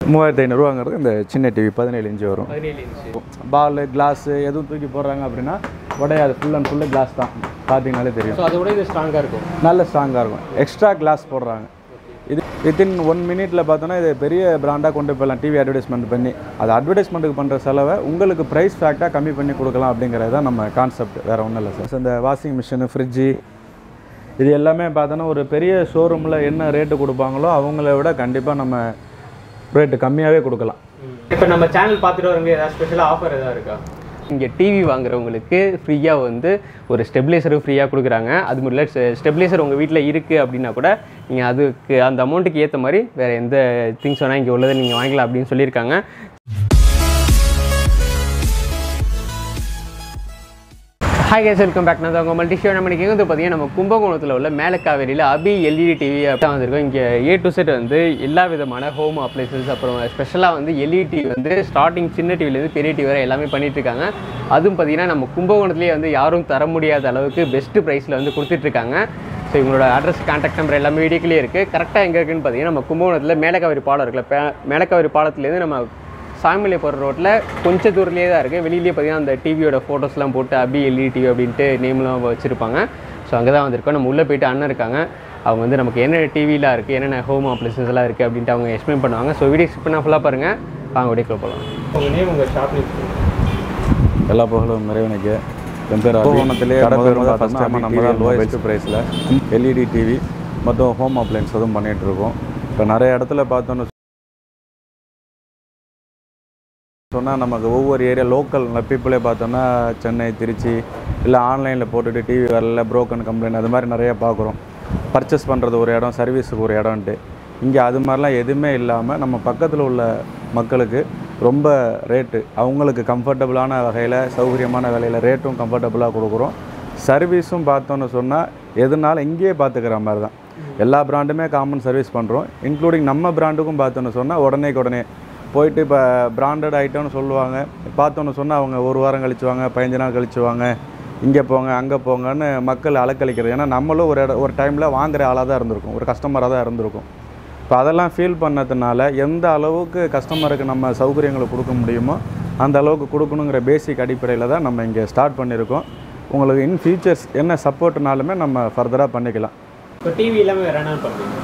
மூவாயிரத்தி ஐநூறுவாங்கிறது இந்த சின்ன டிவி பதினேழு இன்ச்சு வரும் பதினேழு இன்ச்சு பால் கிளாஸு எதுவும் தூக்கி போடுறாங்க அப்படின்னா உடையாது ஃபுல் அண்ட் ஃபுல்லு கிளாஸ் தான் பார்த்தீங்கனாலே தெரியும் ஸோ அதை விட இது ஸ்ட்ராங்காக இருக்கும் நல்ல ஸ்ட்ராங்காக இருக்கும் எக்ஸ்ட்ரா கிளாஸ் போடுறாங்க இது வித்தின் ஒன் மினிட்ல பார்த்தோன்னா இது பெரிய பிராண்டாக கொண்டு போயிடலாம் டிவி அட்வர்டைஸ்மெண்ட் பண்ணி அது அட்வர்டைஸ்மெண்ட்டுக்கு பண்ணுற செலவை உங்களுக்கு ப்ரைஸ் ஃபேக்டாக கம்மி பண்ணி கொடுக்கலாம் அப்படிங்கிறது தான் நம்ம கான்செப்ட் வேறு ஒன்றும் இல்லை சார் இந்த வாஷிங் மிஷினு ஃப்ரிட்ஜு இது எல்லாமே பார்த்தோன்னா ஒரு பெரிய ஷோரூமில் என்ன ரேட்டு கொடுப்பாங்களோ அவங்கள விட கண்டிப்பாக நம்ம ரேட்டு கம்மியாகவே கொடுக்கலாம் இப்போ நம்ம சேனல் பார்த்துட்டு வரவங்க ஏதாவது ஸ்பெஷலாக ஆஃபர் ஏதாவது இருக்கா இங்கே டிவி வாங்குறவங்களுக்கு ஃப்ரீயாக வந்து ஒரு ஸ்டெபிலைசரும் ஃப்ரீயாக கொடுக்குறாங்க அது மட்டும் இல்லை ஸ்டெபிலைசர் உங்கள் வீட்டில் இருக்குது அப்படின்னா கூட நீங்கள் அதுக்கு அந்த அமௌண்ட்டுக்கு ஏற்ற மாதிரி வேறு எந்த திங்ஸ் வேணால் இங்கே உள்ளதை நீங்கள் வாங்கிக்கலாம் அப்படின்னு சொல்லியிருக்காங்க ஹாய் கேஸ் வெல்கம் பேக் நான் உங்கள் மல்டி ஷோ நம்ம இன்றைக்கி வந்து பார்த்தீங்கன்னா நம்ம கும்பகோணத்தில் உள்ள மேலக்காவேரியில் அபி எல்இடி டிவி அப்படி வந்திருக்கோம் இங்கே ஏ டு செட் வந்து எல்லா விதமான ஹோம் அப்ளைசஸ் அப்புறம் ஸ்பெஷலாக வந்து எல்இடி டிவி வந்து ஸ்டார்டிங் சின்ன டிவிலேருந்து பெரிய டிவி வரை எல்லாமே பண்ணிட்டு இருக்காங்க அதுவும் பார்த்தீங்கன்னா நம்ம கும்பகோணத்துலேயே வந்து யாரும் தர முடியாத அளவுக்கு பெஸ்ட் ப்ரைஸில் வந்து கொடுத்துட்ருக்காங்க ஸோ இவங்களோட அட்ரஸ் கான்டாக்ட் நம்பர் எல்லாமே வீடியோக்கிலே இருக்குது கரெக்டாக எங்கே இருக்குன்னு பார்த்தீங்கன்னா நம்ம கும்பகோணத்தில் மேலக்காவேரி பாலம் இருக்குல்ல பே மேலக்காவேரி பாலத்துலேருந்து நம்ம சாமிமலை போகிற ரோட்டில் கொஞ்சம் தூரத்துலேயே தான் இருக்குது வெளியிலேயே பார்த்தீங்கன்னா அந்த டிவியோட ஃபோட்டோஸ்லாம் போட்டு அபி எல்இ டிவி அப்படின்ட்டு நேம்லாம் வச்சுருப்பாங்க ஸோ அங்கே தான் வந்திருக்கோம் நம்ம உள்ளே போயிட்டு அண்ணன் இருக்காங்க அவங்க வந்து நமக்கு என்னென்ன டிவிலாம் இருக்குது என்னென்ன ஹோம் அப்ளைசஸ் எல்லாம் இருக்குது அப்படின்ட்டு அவங்க எக்ஸ்பிளைன் பண்ணுவாங்க ஸோ வீடியோ ஸ்கிப் பண்ணால் ஃபுல்லாக பாருங்கள் வாங்க வீடியோக்குள்ள போகலாம் உங்கள் நேம் உங்கள் ஷாப் எல்லா புகழும் இறைவனுக்கு என் பேர் கும்பகோணத்திலே ஃபஸ்ட் டைம் நம்ம தான் லோயஸ்ட் ப்ரைஸில் எல்இடி டிவி மற்றும் ஹோம் அப்ளைன்ஸ் அதுவும் பண்ணிகிட்டு இருக்கோம் இப்போ நிறைய இடத்துல பார்த்தோன்னு சொன்னால் நமக்கு ஒவ்வொரு ஏரியா லோக்கல் பீப்புளே பார்த்தோன்னா சென்னை திருச்சி இல்லை ஆன்லைனில் போட்டுட்டு டிவி வரல broken கம்ப்ளைண்ட் அது மாதிரி நிறைய பார்க்குறோம் பர்ச்சேஸ் பண்ணுறது ஒரு இடம் சர்வீஸுக்கு ஒரு இடம்ன்ட்டு இங்கே அது மாதிரிலாம் எதுவுமே இல்லாமல் நம்ம பக்கத்தில் உள்ள மக்களுக்கு ரொம்ப ரேட்டு அவங்களுக்கு கம்ஃபர்டபுளான வகையில் சௌகரியமான விலையில் ரேட்டும் கம்ஃபர்டபுளாக கொடுக்குறோம் சர்வீஸும் பார்த்தோன்னு சொன்னால் எதுனாலும் இங்கேயே பார்த்துக்கிற மாதிரி தான் எல்லா பிராண்டுமே காமன் சர்வீஸ் பண்ணுறோம் இன்க்ளூடிங் நம்ம பிராண்டுக்கும் பார்த்தோன்னு சொன்னால் உடனேக்கு உடனே போயிட்டு இப்போ பிராண்டட் ஐட்டம்னு சொல்லுவாங்க பார்த்தோன்னு சொன்னால் அவங்க ஒரு வாரம் கழிச்சுவாங்க பதினஞ்சு நாள் கழிச்சுவாங்க இங்கே போங்க அங்கே போங்கன்னு மக்கள் அலக்கழிக்கிறது ஏன்னா நம்மளும் ஒரு இட ஒரு டைமில் வாங்குற ஆளாக தான் இருந்திருக்கும் ஒரு கஸ்டமராக தான் இருந்திருக்கும் இப்போ அதெல்லாம் ஃபீல் பண்ணதுனால எந்த அளவுக்கு கஸ்டமருக்கு நம்ம சௌகரியங்களை கொடுக்க முடியுமோ அந்த அளவுக்கு கொடுக்கணுங்கிற பேசிக் அடிப்படையில் தான் நம்ம இங்கே ஸ்டார்ட் பண்ணியிருக்கோம் உங்களுக்கு இன் ஃபியூச்சர்ஸ் என்ன சப்போர்ட்னாலுமே நம்ம ஃபர்தராக பண்ணிக்கலாம் இப்போ டிவி எல்லாமே வேறு என்ன பண்ணுறீங்க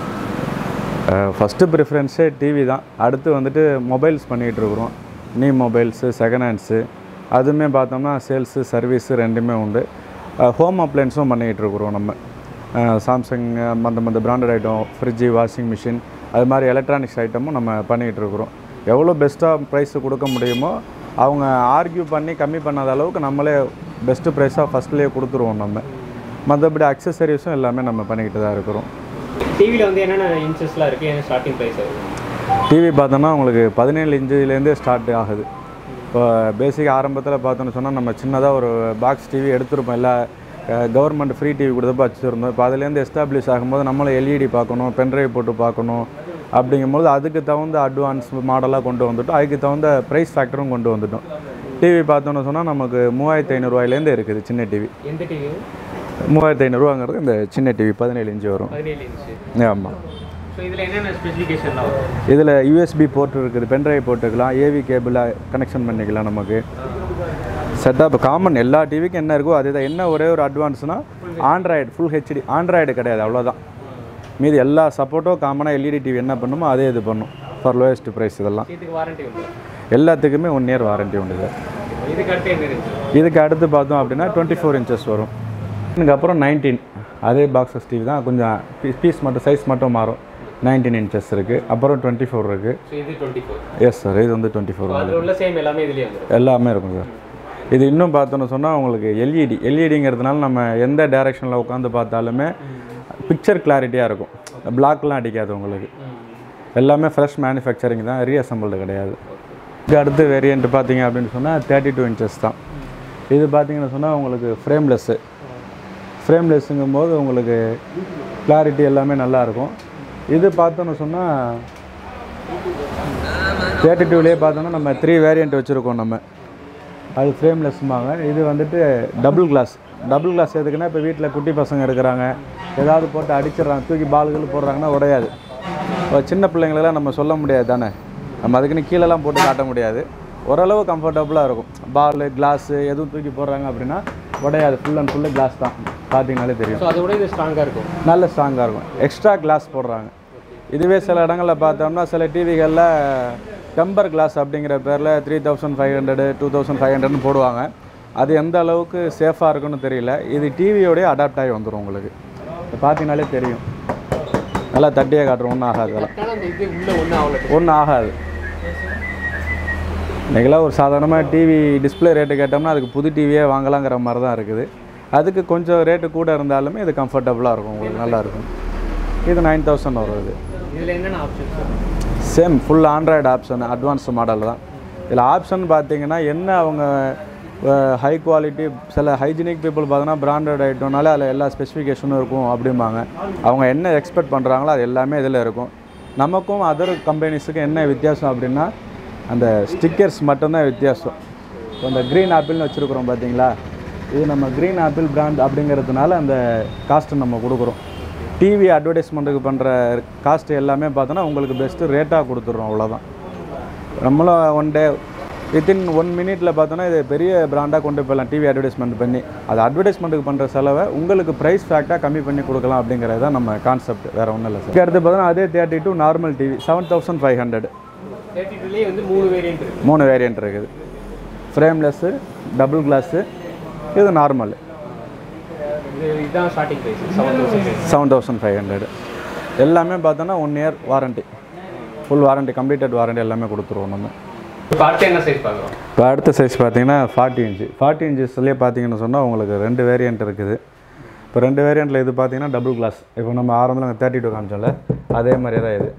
ஃபஸ்ட்டு ப்ரிஃபரன்ஸே டிவி தான் அடுத்து வந்துட்டு மொபைல்ஸ் பண்ணிகிட்டு இருக்கிறோம் நீ மொபைல்ஸு செகண்ட் ஹேண்ட்ஸு அதுவுமே பார்த்தோம்னா சேல்ஸு சர்வீஸு ரெண்டுமே உண்டு ஹோம் அப்ளைன்ஸும் பண்ணிகிட்டு இருக்கிறோம் நம்ம சாம்சங் அந்த மற்ற branded item fridge washing machine அது மாதிரி எலக்ட்ரானிக்ஸ் ஐட்டமும் நம்ம பண்ணிகிட்டு இருக்கிறோம் எவ்வளோ பெஸ்ட்டாக ப்ரைஸு கொடுக்க முடியுமோ அவங்க ஆர்கியூ பண்ணி கம்மி பண்ணாத அளவுக்கு நம்மளே பெஸ்ட்டு ப்ரைஸாக ஃபஸ்ட்லேயே கொடுத்துருவோம் நம்ம மற்றபடி அக்சசரிஸும் எல்லாமே நம்ம பண்ணிக்கிட்டு தான் இருக்கிறோம் டிவியில் வந்து என்னென்ன இன்ச்சஸ்லாம் இருக்குது என்ன ஸ்டார்டிங் ப்ரைஸ் ஆகுது டிவி பார்த்தோன்னா உங்களுக்கு பதினேழு இன்ச்சுலேருந்தே ஸ்டார்ட் ஆகுது இப்போ பேசிக் ஆரம்பத்தில் பார்த்தோன்னு சொன்னால் நம்ம சின்னதாக ஒரு பாக்ஸ் டிவி எடுத்திருப்போம் எல்லா கவர்மெண்ட் ஃப்ரீ டிவி கொடுத்தப்ப வச்சுருந்தோம் இப்போ அதுலேருந்து எஸ்டாப்ளிஷ் ஆகும்போது நம்மளும் எல்இடி பார்க்கணும் பென்ட்ரைவ் போட்டு பார்க்கணும் அப்படிங்கும்போது அதுக்கு தகுந்த அட்வான்ஸ் மாடலாக கொண்டு வந்துட்டோம் அதுக்கு தகுந்த ப்ரைஸ் ஃபேக்டரும் கொண்டு வந்துட்டோம் டிவி பார்த்தோன்னு சொன்னால் நமக்கு மூவாயிரத்தி ஐநூறுரூவாயிலேருந்து இருக்குது சின்ன டிவி எந்த டிவி மூவாயிரத்தி ஐநூறுரூவாங்கிறது இந்த சின்ன டிவி பதினேழு இன்ச்சு வரும் பதினேழு இன்ச்சு ஆமாம் ஸோ இதில் என்னென்ன ஸ்பெசிஃபிகேஷன்லாம் வரும் இதில் யூஎஸ்பி போர்ட் இருக்குது பென்ட்ரைவ் போட்டுக்கலாம் ஏவி கேபிளை கனெக்ஷன் பண்ணிக்கலாம் நமக்கு செட்டப் காமன் எல்லா டிவிக்கும் என்ன இருக்கோ அதே தான் என்ன ஒரே ஒரு அட்வான்ஸ்னால் ஆண்ட்ராய்டு ஃபுல் ஹெச்டி ஆண்ட்ராய்டு கிடையாது அவ்வளோதான் மீதி எல்லா சப்போர்ட்டும் காமனாக எல்இடி டிவி என்ன பண்ணுமோ அதே இது பண்ணும் ஃபார் லோயஸ்ட் ப்ரைஸ் இதெல்லாம் இதுக்கு வாரண்டி உண்டு எல்லாத்துக்குமே ஒன் இயர் வாரண்டி உண்டு சார் இதுக்கு அடுத்து என்ன இருந்துச்சு இதுக்கு அடுத்து பார்த்தோம் அப்படின்னா டுவெண்ட்டி ஃபோர் இன்ச்சஸ் வரும் இதுக்கப்புறம் நைன்டீன் அதே பாக்ஸஸ் டிவி தான் கொஞ்சம் பீஸ் மட்டும் சைஸ் மட்டும் மாறும் நைன்டீன் இன்ச்சஸ் இருக்குது அப்புறம் டுவெண்ட்டி ஃபோர் இருக்குது ஸோ இது டுவெண்ட்டி ஃபோர் எஸ் சார் இது வந்து டுவெண்ட்டி ஃபோர் அதில் உள்ள சேம் எல்லாமே இதுலேயே வந்துடும் எல்லாமே இருக்கும் சார் இது இன்னும் பார்த்தோன்னு சொன்னால் உங்களுக்கு எல்இடி எல்இடிங்கிறதுனால நம்ம எந்த டைரெக்ஷனில் உட்காந்து பார்த்தாலுமே பிக்சர் கிளாரிட்டியாக இருக்கும் பிளாக்லாம் அடிக்காது உங்களுக்கு எல்லாமே ஃப்ரெஷ் மேனுஃபேக்சரிங் தான் ரீஅசம்பிள்டு கிடையாது இதுக்கு அடுத்து வேரியண்ட் பார்த்தீங்க அப்படின்னு சொன்னால் தேர்ட்டி டூ இன்ச்சஸ் தான் இது பார்த்தீங்கன்னு சொன்னால் உங்களுக்கு ஃப்ரேம்லெஸ்ஸு ஃப்ரேம்லெஸ்ஸுங்கும் போது உங்களுக்கு கிளாரிட்டி எல்லாமே நல்லாயிருக்கும் இது பார்த்தோன்னு சொன்னால் தேர்ட்டி டூலேயே பார்த்தோன்னா நம்ம த்ரீ வேரியண்ட் வச்சுருக்கோம் நம்ம அது ஃப்ரேம்லெஸ்மாங்க இது வந்துட்டு டபுள் கிளாஸ் டபுள் கிளாஸ் எதுக்குன்னா இப்போ வீட்டில் குட்டி பசங்க இருக்கிறாங்க ஏதாவது போட்டு அடிச்சிடுறாங்க தூக்கி பால்கள் போடுறாங்கன்னா உடையாது இப்போ சின்ன பிள்ளைங்களெல்லாம் நம்ம சொல்ல முடியாது தானே நம்ம அதுக்குன்னு கீழெல்லாம் போட்டு காட்ட முடியாது ஓரளவு கம்ஃபர்டபுளாக இருக்கும் பால் கிளாஸு எதுவும் தூக்கி போடுறாங்க அப்படின்னா உடையாது ஃபுல் அண்ட் ஃபுல்லு கிளாஸ் தான் பார்த்தீங்கனாலே தெரியும் ஸோ அதோட இது ஸ்ட்ராங்காக இருக்கும் நல்ல ஸ்ட்ராங்காக இருக்கும் எக்ஸ்ட்ரா கிளாஸ் போடுறாங்க இதுவே சில இடங்களில் பார்த்தோம்னா சில டிவிகளில் டெம்பர் கிளாஸ் அப்படிங்கிற பேரில் three thousand five hundred two thousand five ஹண்ட்ரட்னு போடுவாங்க அது எந்த அளவுக்கு சேஃபாக இருக்குன்னு தெரியல இது டிவியோடய அடாப்ட் ஆகி வந்துடும் உங்களுக்கு இது பார்த்தீங்கனாலே தெரியும் நல்லா தட்டியே காட்டுறோம் ஒன்றும் ஆகாது அதெல்லாம் ஆனால் அந்த இது உள்ள ஒன்றும் ஆகல ஒன்றும் ஆகாது இன்றைக்கெல்லாம் ஒரு சாதாரணமாக டிவி டிஸ்ப்ளே ரேட்டு கேட்டோம்னா அதுக்கு புது டிவியே வாங்கலாங்கிற மாதிரி தான் இருக்குது அதுக்கு கொஞ்சம் ரேட்டு கூட இருந்தாலுமே இது கம்ஃபர்டபுளாக இருக்கும் உங்களுக்கு நல்லா இருக்கும் இது நைன் தௌசண்ட் வரும் இது இதில் என்னென்ன options same full Android option advance model தான் இதில் ஆப்ஷன் பார்த்தீங்கன்னா என்ன அவங்க ஹை குவாலிட்டி சில ஹைஜீனிக் பீப்புள் பார்த்தோன்னா பிராண்டட் ஐட்டம்னால அதில் எல்லா ஸ்பெசிஃபிகேஷனும் இருக்கும் அப்படிம்பாங்க அவங்க என்ன எக்ஸ்பெக்ட் பண்ணுறாங்களோ அது எல்லாமே இதில் இருக்கும் நமக்கும் அதர் கம்பெனிஸுக்கும் என்ன வித்தியாசம் அப்படின்னா அந்த ஸ்டிக்கர்ஸ் மட்டும்தான் வித்தியாசம் இப்போ இந்த க்ரீன் ஆப்பிள்னு வச்சுருக்குறோம் பார்த்தீங்களா இது நம்ம க்ரீன் ஆப்பிள் பிராண்ட் அப்படிங்கிறதுனால அந்த காஸ்ட்டு நம்ம கொடுக்குறோம் டிவி அட்வர்டைஸ்மெண்ட்டுக்கு பண்ணுற காஸ்ட் எல்லாமே பார்த்தோன்னா உங்களுக்கு பெஸ்ட்டு ரேட்டாக கொடுத்துட்றோம் அவ்வளோதான் நம்மளும் ஒன் டே வித்தின் ஒன் மினிட்ல பார்த்தோன்னா இது பெரிய பிராண்டாக கொண்டு போயிடலாம் டிவி அட்வர்டைஸ்மெண்ட் பண்ணி அது அட்வர்டைஸ்மெண்ட்டுக்கு பண்ணுற செலவை உங்களுக்கு ப்ரைஸ் ஃபேக்டாக கம்மி பண்ணி கொடுக்கலாம் அப்படிங்கிறது தான் நம்ம கான்செப்ட் வேறு ஒன்றும் இல்லை சார் அடுத்து பார்த்தோன்னா அதே thirty two normal TV seven thousand five hundred thirty டூலேயே வந்து மூணு வேரியன்ட் இருக்குது மூணு வேரியன்ட் இருக்குது ஃப்ரேம்லெஸ்ஸு டபுள் கிளாஸு இது நார்மல் இது இதுதான் starting price seven thousand seven thousand five hundred எல்லாமே பார்த்தோன்னா one year warranty full warranty completed warranty எல்லாமே கொடுத்துருவோம் நம்ம இப்போ அடுத்து என்ன சைஸ் பார்க்குறோம் இப்போ அடுத்த சைஸ் பார்த்தீங்கன்னா ஃபார்ட்டி இன்ச்சு ஃபார்ட்டி இன்ச்சஸ்லேயே பார்த்தீங்கன்னு சொன்னால் உங்களுக்கு ரெண்டு வேரியண்ட் இருக்குது இப்போ ரெண்டு வேரியண்ட்டில் இது பார்த்தீங்கன்னா டபுள் கிளாஸ் இப்போ நம்ம ஆரம்பத்தில் தேர்ட்டி டூ காமிச்சோம்ல அதே மாதிரி தான் இது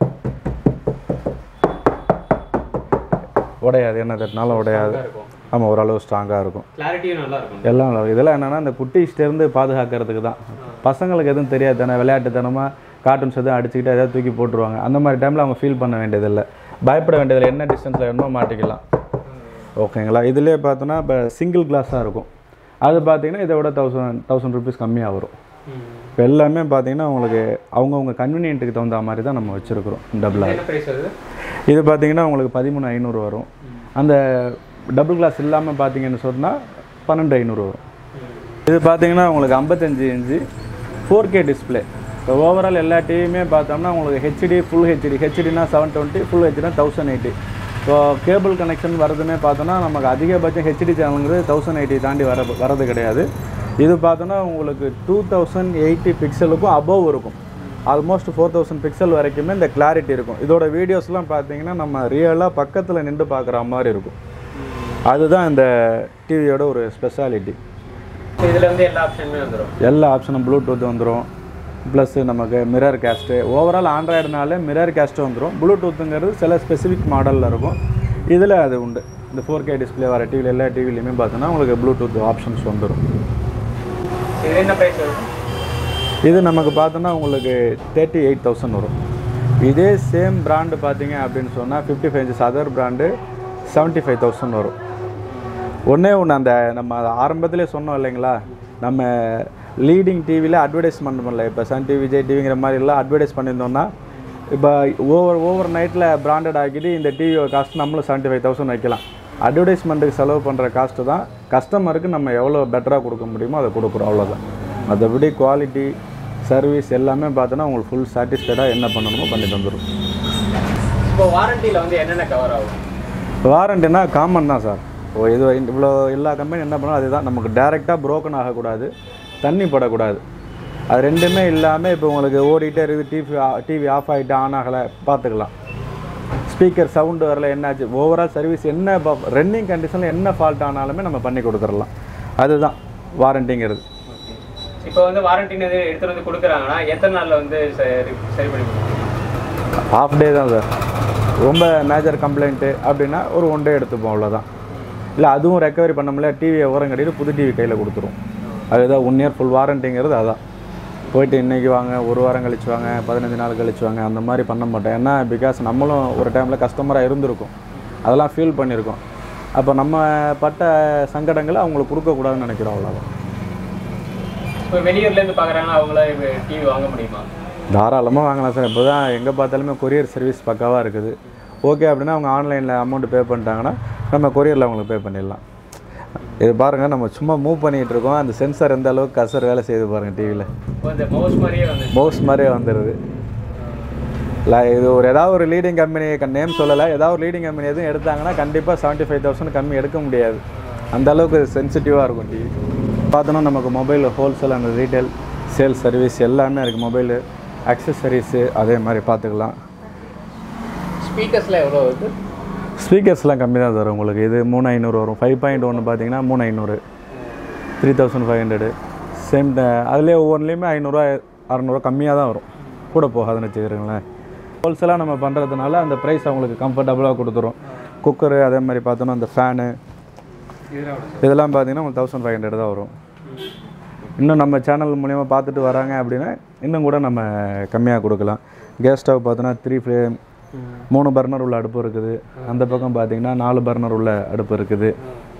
உடையாது என்ன தட்டினாலும் உடையாது இருக்கும் ஆமாம் ஓரளவு ஸ்ட்ராங்காக இருக்கும் கிளாரிட்டியும் நல்லா இருக்கும் எல்லாம் நல்லா- இதெல்லாம் என்னென்னா இந்த குட்டிஸ்டேருந்து பாதுகாக்கிறதுக்கு தான் பசங்களுக்கு எதுவும் தெரியாது தானே விளையாட்டுத்தனமாக கார்ட்டூன்ஸ் எதுவும் அடிச்சுக்கிட்டு எதாவது தூக்கி போட்டுருவாங்க அந்த மாதிரி டைமில் அவங்க ஃபீல் பண்ண வேண்டியதில்லை பயப்பட வேண்டியதில்லை என்ன டிஸ்டன்ஸில் வேணுமோ மாட்டிக்கலாம் ஓகேங்களா இதுலேயே பார்த்தோன்னா இப்போ சிங்கிள் கிளாஸாக இருக்கும் அது பார்த்தீங்கன்னா இதை விட தௌசண்ட் தௌசண்ட் ருபீஸ் கம்மியாக வரும் இப்போ எல்லாமே பார்த்தீங்கன்னா உங்களுக்கு அவங்கவுங்க கன்வீனியன்ட்டுக்கு தகுந்த மாதிரி தான் நம்ம வச்சுருக்குறோம் டபுளாக என்ன ப்ரைஸ் வருது இது பார்த்தீங்கன்னா உங்களுக்கு பதிமூணு ஐநூறு வரும் அந்த டபுள் கிளாஸ் இல்லாமல் பார்த்தீங்கன்னு சொன்னால் பன்னெண்டு ஐநூறு வரும் இது பார்த்தீங்கன்னா உங்களுக்கு ஐம்பத்தஞ்சு இன்ச்சு ஃபோர் கே டிஸ்பிளே இப்போ ஓவரால் எல்லா டிவியுமே பார்த்தோம்னா உங்களுக்கு ஹெச்டி ஃபுல் ஹெச்டி ஹெச்டினா செவன் டுவெண்ட்டி ஃபுல் ஹெச்டினா thousand eighty so cable connection வரதுமே பார்த்தோன்னா நமக்கு அதிகபட்சம் ஹெச்டி சேனலுங்கிறது தௌசண்ட் எயிட்டி தாண்டி வர வரது கிடையாது இது பார்த்தோன்னா உங்களுக்கு டூ தௌசண்ட் எயிட்டி பிக்சலுக்கும் அபவ் இருக்கும் ஆல்மோஸ்ட் ஃபோர் தௌசண்ட் பிக்சல் வரைக்குமே இந்த கிளாரிட்டி இருக்கும் இதோட வீடியோஸ்லாம் பார்த்தீங்கன்னா நம்ம ரியலாக பக்கத்தில் நின்று பார்க்குற மாதிரி இருக்கும் அதுதான் இந்த டிவியோட ஒரு ஸ்பெஷாலிட்டி இதில் வந்து எல்லா ஆப்ஷனுமே வந்துடும் எல்லா ஆப்ஷனும் ப்ளூடூத் வந்துடும் ப்ளஸ் நமக்கு மிரர் கேஸ்ட்டு ஓவரால் ஆண்ட்ராய்டுனாலே மிரர் கேஸ்ட்டு வந்துடும் ப்ளூடூத்துங்கிறது சில ஸ்பெசிஃபிக் மாடலில் இருக்கும் இதில் அது உண்டு இந்த ஃபோர் கே டிஸ்பிளே வர டிவியில் எல்லா டிவிலையுமே பார்த்தோன்னா உங்களுக்கு ப்ளூடூத் ஆப்ஷன்ஸ் வந்துடும் இது என்ன ப்ரைஸ் வருது இது நமக்கு பார்த்தோன்னா உங்களுக்கு தேர்ட்டி எயிட் தௌசண்ட் வரும் இதே சேம் பிராண்டு பார்த்தீங்க அப்படின்னு சொன்னால் fifty five inches other brand seventy five thousand வரும் ஒன்றே ஒன்று அந்த நம்ம ஆரம்பத்திலே சொன்னோம் இல்லைங்களா நம்ம லீடிங் டிவியில் அட்வர்டைஸ்மெண்ட் பண்ணல இப்போ சன் டிவி விஜய் டிவிங்கிற மாதிரிலாம் அட்வர்டைஸ் பண்ணியிருந்தோம்னா இப்போ ஓவர் ஓவர் நைட்டில் பிராண்டட் ஆக்கிட்டு இந்த டிவியோட காஸ்ட் நம்மளும் செவன்ட்டி ஃபைவ் தௌசண்ட் வைக்கலாம் அட்வர்டைஸ்மெண்ட்டுக்கு செலவு பண்ணுற காஸ்ட்டு தான் கஸ்டமருக்கு நம்ம எவ்வளோ பெட்டராக கொடுக்க முடியுமோ அதை கொடுக்குறோம் அவ்வளோதான் மற்றபடி குவாலிட்டி சர்வீஸ் எல்லாமே பார்த்தோன்னா உங்களுக்கு ஃபுல் சாட்டிஸ்ஃபைடாக என்ன பண்ணணுமோ பண்ணி தந்துடும் இப்போ வாரண்டியில் வந்து என்னென்ன கவர் ஆகும் வாரண்டினா காமன் தான் சார் ஓ இது இவ்வளோ எல்லா கம்பெனி என்ன பண்ணாலும் அதுதான் நமக்கு டேரெக்டாக broken ஆகக்கூடாது தண்ணி படக்கூடாது அது ரெண்டுமே இல்லாமல் இப்போ உங்களுக்கு ஓடிட்டே இருக்குது டிவி டிவி ஆஃப் ஆகிட்டு ஆன் ஆகலை பார்த்துக்கலாம் ஸ்பீக்கர் சவுண்டு வரல என்னாச்சு ஓவரால் சர்வீஸ் என்ன ரன்னிங் கண்டிஷனில் என்ன ஃபால்ட் ஆனாலுமே நம்ம பண்ணி கொடுத்துடலாம் அதுதான் வாரண்டிங்கிறது இப்போ வந்து வாரண்டின்னு எது எடுத்துகிட்டு வந்து கொடுக்குறாங்கன்னா எத்தனை நாளில் வந்து சரி சரி பண்ணி கொடுக்கணும் ஹாஃப் டே தான் சார் ரொம்ப மேஜர் கம்ப்ளைண்ட்டு அப்படின்னா ஒரு ஒன் டே எடுத்துப்போம் அவ்வளோதான் இல்லை அதுவும் ரெக்கவரி பண்ண முடியல டிவியை ஓரம் கட்டிட்டு புது டிவி கையில் கொடுத்துரும் அதுதான் ஒன் இயர் ஃபுல் வாரண்டிங்கிறது அதான் போயிட்டு இன்றைக்கி வாங்க ஒரு வாரம் கழிச்சு வாங்க பதினஞ்சு நாள் கழிச்சு வாங்க அந்த மாதிரி பண்ண மாட்டோம் ஏன்னா பிகாஸ் நம்மளும் ஒரு டைமில் கஸ்டமராக இருந்திருக்கும் அதெல்லாம் ஃபீல் பண்ணியிருக்கோம் அப்போ நம்ம பட்ட சங்கடங்களை அவங்களுக்கு கொடுக்கக்கூடாதுன்னு நினைக்கிறோம் அவ்வளோதான் இப்போ வெளியூர்லேருந்து பார்க்குறாங்கன்னா அவங்கள டிவி வாங்க முடியுமா தாராளமாக வாங்கலாம் சார் இப்போ தான் எங்கே பார்த்தாலுமே கொரியர் சர்வீஸ் பக்காவாக இருக்குது ஓகே அப்படின்னா அவங்க ஆன்லைனில் அமௌண்ட் பே பண்ணிட்டாங்கன்னா நம்ம கொரியரில் அவங்களுக்கு பே பண்ணிடலாம் இது பாருங்கள் நம்ம சும்மா மூவ் பண்ணிகிட்டு இருக்கோம் அந்த சென்சார் எந்த அளவுக்கு கசர் வேலை செய்யுது பாருங்கள் டிவியில் இந்த மவுஸ் மாதிரியே வந்து மவுஸ் மாதிரியே வந்துடுது இல்லை இது ஒரு ஏதாவது ஒரு லீடிங் கம்பெனி நேம் சொல்லலை ஏதாவது ஒரு லீடிங் கம்பெனி எதுவும் எடுத்தாங்கன்னா கண்டிப்பாக செவன்ட்டி ஃபைவ் தௌசண்ட் கம்மி எடுக்க முடியாது அந்த அளவுக்கு சென்சிட்டிவாக இருக்கும் டிவி பார்த்தோன்னா நமக்கு mobile wholesale and retail sales service எல்லாமே இருக்குது மொபைலு அக்சசரிஸு அதே மாதிரி பார்த்துக்கலாம் ஸ்பீக்கர்ஸில் எவ்வளோ வருது ஸ்பீக்கர்ஸ்லாம் கம்மி தான் வரும் உங்களுக்கு இது மூணு ஐநூறு வரும் ஃபைவ் பாயிண்ட் ஒன்று பார்த்தீங்கன்னா மூணு ஐநூறு three thousand five hundred same அதுலேயே ஒவ்வொன்றுலேயுமே ஐநூறுரூவா அறநூறுவா கம்மியாக தான் வரும் கூட போகாதுன்னு வச்சுக்கிறீங்களேன் ஹோல்சேலாக நம்ம பண்ணுறதுனால அந்த ப்ரைஸ் அவங்களுக்கு கம்ஃபர்டபுளாக கொடுத்துரும் குக்கரு அதே மாதிரி பார்த்தோன்னா அந்த ஃபேனு இதெல்லாம் பார்த்தீங்கன்னா உங்களுக்கு தௌசண்ட் ஃபைவ் ஹண்ட்ரட் தான் வரும் இன்னும் நம்ம சேனல் மூலிமா பார்த்துட்டு வராங்க அப்படின்னா இன்னும் கூட நம்ம கம்மியாக கொடுக்கலாம் கேஸ் ஸ்டவ் பார்த்தோன்னா த்ரீ ஃப்ளேம் மூணு பர்னர் உள்ள அடுப்பு இருக்குது அந்த பக்கம் பார்த்தீங்கன்னா நாலு பர்னர் உள்ள அடுப்பு இருக்குது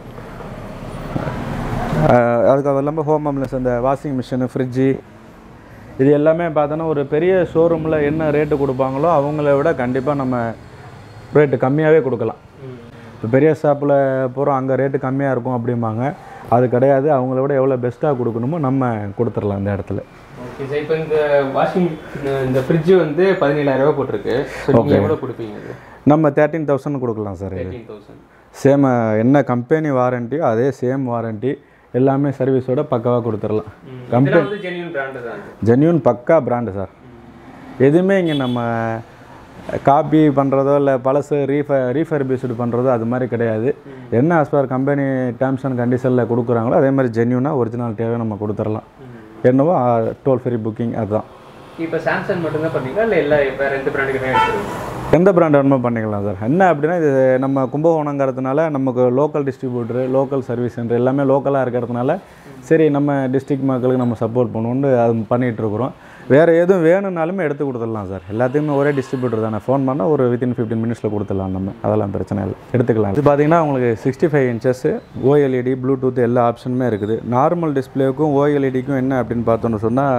அஹ் அதுக்கு அது இல்லாமல் ஹோம் அப்ளைன்ஸ் அந்த வாஷிங் மிஷினு ஃப்ரிட்ஜு இது எல்லாமே பார்த்தோன்னா ஒரு பெரிய ஷோரூமில் என்ன ரேட்டு கொடுப்பாங்களோ அவங்கள விட கண்டிப்பாக நம்ம ரேட்டு கம்மியாகவே கொடுக்கலாம் இப்போ பெரிய ஷாப்பில் போகிறோம் அங்கே ரேட்டு கம்மியாக இருக்கும் அப்படிம்பாங்க அது கிடையாது அவங்கள விட எவ்வளோ பெஸ்ட்டாக கொடுக்கணுமோ நம்ம கொடுத்துடலாம் இந்த இடத்துல ஓகே சார் இப்போ இந்த வாஷிங் இந்த ஃப்ரிட்ஜு வந்து பதினேழாயிரம் ரூபாய் போட்டிருக்கு ஸோ நீங்கள் எவ்வளோ கொடுப்பீங்க அது நம்ம தேர்ட்டீன் தௌசண்ட் கொடுக்கலாம் சார் இது தேர்ட்டீன் தௌசண்ட் சேம் என்ன கம்பெனி வாரண்ட்டியோ அதே சேம் வாரண்ட்டி எல்லாமே சர்வீஸோட பக்காவாக கொடுத்துடலாம் இதெல்லாம் வந்து ஜென்யூன் பிராண்டு தான் அது ஜென்யூன் பக்கா பிராண்டு சார் எதுவுமே இங்கே நம்ம காப்பி பண்ணுறதோ இல்லை பழசு ரீஃப ரீஃபர்பிஸ்டு பண்ணுறதோ அது மாதிரி கிடையாது என்ன as per company terms and கண்டிஷனில் கொடுக்குறாங்களோ அதே மாதிரி ஜென்யூனாக ஒரிஜினாலிட்டியாகவே நம்ம கொடுத்துடலாம் என்னவோ டோல் ஃப்ரீ புக்கிங் அதுதான் இப்போ சாம்சங் மட்டும்தான் பண்ணீங்களா இல்லை எல்லா வேறு எந்த பிராண்டுக்குமே எடுத்துருவீங்க எந்த பிராண்ட் வேணுமோ பண்ணிக்கலாம் சார் என்ன அப்படின்னா இது நம்ம கும்பகோணங்கிறதுனால நமக்கு local distributor local service center எல்லாமே லோக்கலாக இருக்கிறதுனால சரி நம்ம டிஸ்ட்ரிக்ட் மக்களுக்கு நம்ம சப்போர்ட் பண்ணுவோம்னு அது பண்ணிகிட்டு இருக்கிறோம் வேறு எதுவும் வேணும்னாலுமே எடுத்து கொடுத்துடலாம் சார் எல்லாத்தையுமே ஒரே டிஸ்ட்ரிபியூட்டர் தானே ஃபோன் பண்ணால் ஒரு வித்தின் ஃபிஃப்டீன் மினிட்ஸில் கொடுத்துடலாம் நம்ம அதெல்லாம் பிரச்சனை இல்லை எடுத்துக்கலாம் இது பார்த்தீங்கன்னா உங்களுக்கு sixty five inches OLED Bluetooth எல்லா ஆப்ஷனுமே இருக்குது நார்மல் டிஸ்பிளேவுக்கும் ஓஎல்இடிக்கும் என்ன அப்படின்னு பார்த்தோன்னு சொன்னால்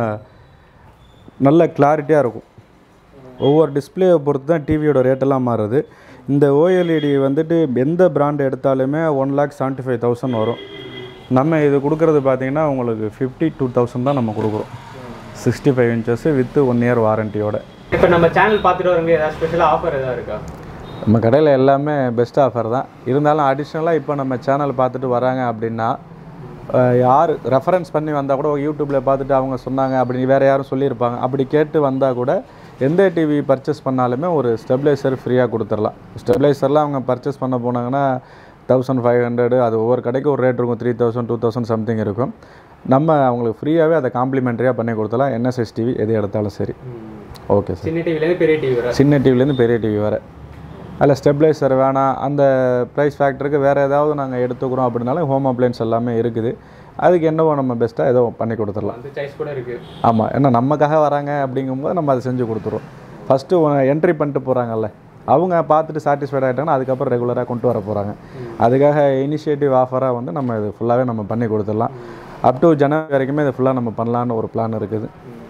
நல்ல கிளாரிட்டியாக இருக்கும் ஒவ்வொரு டிஸ்பிளேவை பொறுத்து தான் டிவியோட ரேட்டெல்லாம் மாறுது இந்த ஓஎல்இடி வந்துட்டு எந்த பிராண்ட் எடுத்தாலுமே one lakh seventy five thousand வரும் நம்ம இது கொடுக்குறது பார்த்தீங்கன்னா உங்களுக்கு ஃபிஃப்டி டூ தௌசண்ட் தான் நம்ம கொடுக்குறோம் sixty five inches with one year வாரண்டியோட இப்போ நம்ம சேனல் பார்த்துட்டு வரவங்க ஏதாவது ஸ்பெஷலாக ஆஃபர் ஏதாவது இருக்கா நம்ம கடையில் எல்லாமே பெஸ்ட் ஆஃபர் தான் இருந்தாலும் அடிஷ்னலாக இப்போ நம்ம சேனல் பார்த்துட்டு வராங்க அப்படின்னா அஹ், யார் ரெஃபரன்ஸ் பண்ணி வந்தால் கூட யூடியூப்பில் பார்த்துட்டு அவங்க சொன்னாங்க அப்படி வேறு யாரும் சொல்லியிருப்பாங்க அப்படி கேட்டு வந்தால் கூட எந்த டிவி பர்ச்சேஸ் பண்ணாலுமே ஒரு ஸ்டெபிளைசர் ஃப்ரீயாக கொடுத்துடலாம் ஸ்டெபிளைசர்லாம் அவங்க பர்ச்சேஸ் பண்ண போனாங்கன்னா தௌசண்ட் ஃபைவ் ஹண்ட்ரடு அது ஒவ்வொரு கடைக்கு ஒரு ரேட் இருக்கும் three thousand two thousand something இருக்கும் நம்ம அவங்களுக்கு ஃப்ரீயாகவே அதை காம்ப்ளிமெண்ட்ரியாக பண்ணி கொடுத்தலாம் என்எஸ்எஸ் டிவி எது எடுத்தாலும் சரி ஓகே சார் சின்ன டிவிலேருந்து பெரிய டிவி வர சின்ன டிவிலேருந்து பெரிய டிவி வர அதில் ஸ்டெபிளைசர் வேணாம் அந்த ப்ரைஸ் ஃபேக்டருக்கு வேறு ஏதாவது நாங்கள் எடுத்துக்கிறோம் அப்படின்னாலும் ஹோம் அப்ளைன்ஸ் எல்லாமே இருக்குது அதுக்கு என்னவோ நம்ம பெஸ்ட்டாக ஏதோ பண்ணி கொடுத்துடலாம் அந்த சாய்ஸ் கூட இருக்குது ஆமாம் ஏன்னா நமக்காக வராங்க அப்படிங்கும்போது நம்ம அதை செஞ்சு கொடுத்துருவோம் ஃபஸ்ட்டு என்ட்ரி பண்ணிட்டு போகிறாங்கல்ல அவங்க பார்த்துட்டு சாட்டிஸ்ஃபைட் ஆகிட்டாங்கன்னா அதுக்கப்புறம் ரெகுலராக கொண்டு வர போகிறாங்க அதுக்காக இனிஷியேட்டிவ் ஆஃபராக வந்து நம்ம இது ஃபுல்லாகவே நம்ம பண்ணி கொடுத்துடலாம் அப் டு ஜனவரி வரைக்குமே இது ஃபுல்லாக நம்ம பண்ணலான்னு ஒரு பிளான் இருக்குது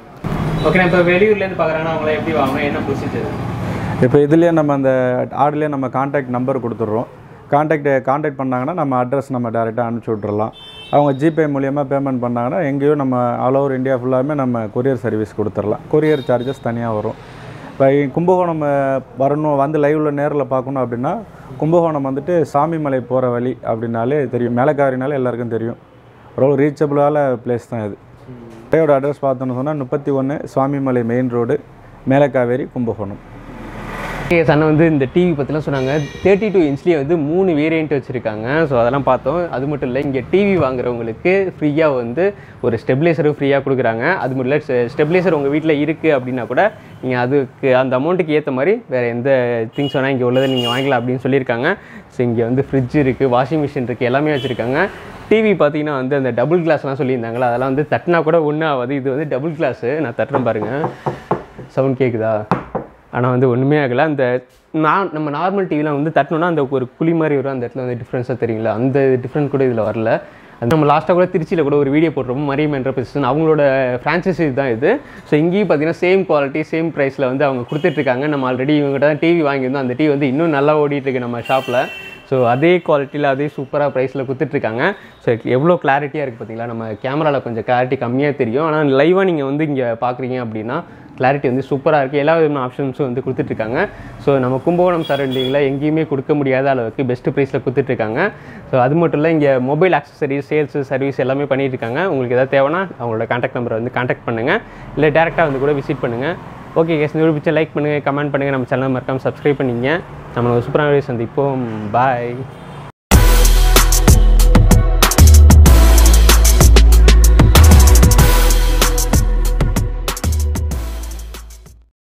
ஓகே இப்போ வெளியூர்லேருந்து பார்க்குறாங்கன்னா அவங்கள எப்படி வாங்கணும் என்ன ப்ரொசீஜர் இப்போ இதுலேயே நம்ம அந்த ஆர்டர்லேயே நம்ம காண்டாக்ட் நம்பர் கொடுத்துட்றோம் காண்டாக்ட் காண்டாக்ட் பண்ணாங்கன்னா நம்ம அட்ரஸ் நம்ம டேரெக்டாக அனுப்பிச்சி விட்றலாம் அவங்க ஜிபே மூலியமாக பேமெண்ட் பண்ணாங்கன்னா எங்கேயோ நம்ம ஆல் ஓவர் இந்தியா ஃபுல்லாமே நம்ம கொரியர் சர்வீஸ் கொடுத்துடலாம் கொரியர் சார்ஜஸ் தனியாக வரும் இப்போ கும்பகோணம் அஹ், வரணும் வந்து லைவில் நேரில் பார்க்கணும் அப்படின்னா கும்பகோணம் வந்துட்டு சாமிமலை போகிற வழி அப்படின்னாலே தெரியும் மேலக்காரினாலே எல்லாருக்கும் தெரியும் ரொம்ப ரீச்சபிளான பிளேஸ் தான் இது கடையோட அட்ரஸ் பார்த்தோன்னு சொன்னால் முப்பத்தி ஒன்று Swamimalai main road Melakkaveri Kumbakonam yes அண்ணன் வந்து இந்த டிவி பற்றிலாம் சொன்னாங்க தேர்ட்டி டூ இன்ச்லேயே வந்து மூணு வேரியண்ட் வச்சுருக்காங்க ஸோ அதெல்லாம் பார்த்தோம் அது மட்டும் இல்லை இங்கே டிவி வாங்குறவங்களுக்கு ஃப்ரீயாக வந்து ஒரு ஸ்டெபிளைசரும் ஃப்ரீயாக கொடுக்குறாங்க அது மட்டும் இல்லை ஸ்டெபிளைசர் உங்கள் வீட்டில் இருக்குது அப்படின்னா கூட நீங்கள் அதுக்கு அந்த அமௌண்ட்டுக்கு ஏற்ற மாதிரி வேறு எந்த திங்ஸ் வேணால் இங்கே உள்ளதை நீங்கள் வாங்கிக்கலாம் அப்படின்னு சொல்லியிருக்காங்க ஸோ இங்கே வந்து ஃப்ரிட்ஜ் இருக்குது வாஷிங் மிஷின் இருக்குது எல்லாமே வச்சுருக்காங்க டிவி பார்த்தீங்கன்னா வந்து அந்த டபுள் கிளாஸ்லாம் சொல்லியிருந்தாங்களா அதெல்லாம் வந்து தட்டினா கூட ஒன்றும் ஆகாது இது வந்து டபுள் கிளாஸு நான் தட்டுறேன் பாருங்கள் சவுண்ட் கேட்குதா ஆனால் வந்து ஒன்றுமே ஆகலை அந்த நான் நம்ம நார்மல் டிவிலாம் வந்து தட்டினோன்னா அந்த ஒரு குழி மாதிரி வரும் அந்த இடத்துல வந்து டிஃப்ரென்ஸாக தெரியுங்களா அந்த டிஃப்ரெண்ட் கூட இதில் வரல அது நம்ம லாஸ்ட்டாக கூட திருச்சியில் கூட ஒரு வீடியோ போட்டிருப்போம் மரியம் என்டர்பிரைசஸ் அவங்களோட ஃப்ரான்ச்சைசி தான் இது ஸோ இங்கேயும் பார்த்தீங்கன்னா சேம் குவாலிட்டி சேம் ப்ரைஸில் வந்து அவங்க கொடுத்துட்ருக்காங்க நம்ம ஆல்ரெடி இவங்ககிட்ட தான் டிவி வாங்கியிருந்தோம் அந்த டிவி வந்து இன்னும் நல்லா ஓடிட்டு இருக்கு நம்ம ஷாப்பில் ஸோ அதே குவாலிட்டியில் அதே சூப்பராக ப்ரைஸில் கொடுத்துட்ருக்காங்க ஸோ எவ்வளோ கிளாரிட்டியாக இருக்குது பார்த்தீங்களா நம்ம கேமராவில் கொஞ்சம் கிளாரிட்டி கம்மியாக தெரியும் ஆனால் லைவாக நீங்கள் வந்து இங்கே பார்க்குறீங்க அப்படின்னா கிளாரிட்டி வந்து சூப்பராக இருக்குது எல்லா விதமான ஆப்ஷன்ஸும் வந்து கொடுத்துட்ருக்காங்க ஸோ நம்ம கும்பகோணம் சரௌண்டிங்கில் எங்கேயுமே கொடுக்க முடியாத அளவுக்கு பெஸ்ட் ப்ரைஸில் கொடுத்துட்ருக்காங்க ஸோ அது மட்டும் இல்லை இங்கே மொபைல் ஆக்சசரிஸ் சேல்ஸ் சர்வீஸ் எல்லாமே பண்ணிட்டு இருக்காங்க உங்களுக்கு எதாவது தேவைன்னா அவங்களோட கான்டாக்ட் நம்பரை வந்து கான்டாக்ட் பண்ணுங்கள் இல்லை டேரெக்டாக வந்து கூட விசிட் பண்ணுங்கள் ஓகே கேஸ் இந்த பிடிச்ச லைக் பண்ணுங்கள் கமெண்ட் பண்ணுங்கள் நம்ம சேனல் மறக்காமல் சப்ஸ்கிரைப் பண்ணிங்க நம்ம ஒரு சூப்பரான வீடியோ சந்திப்போம் பாய்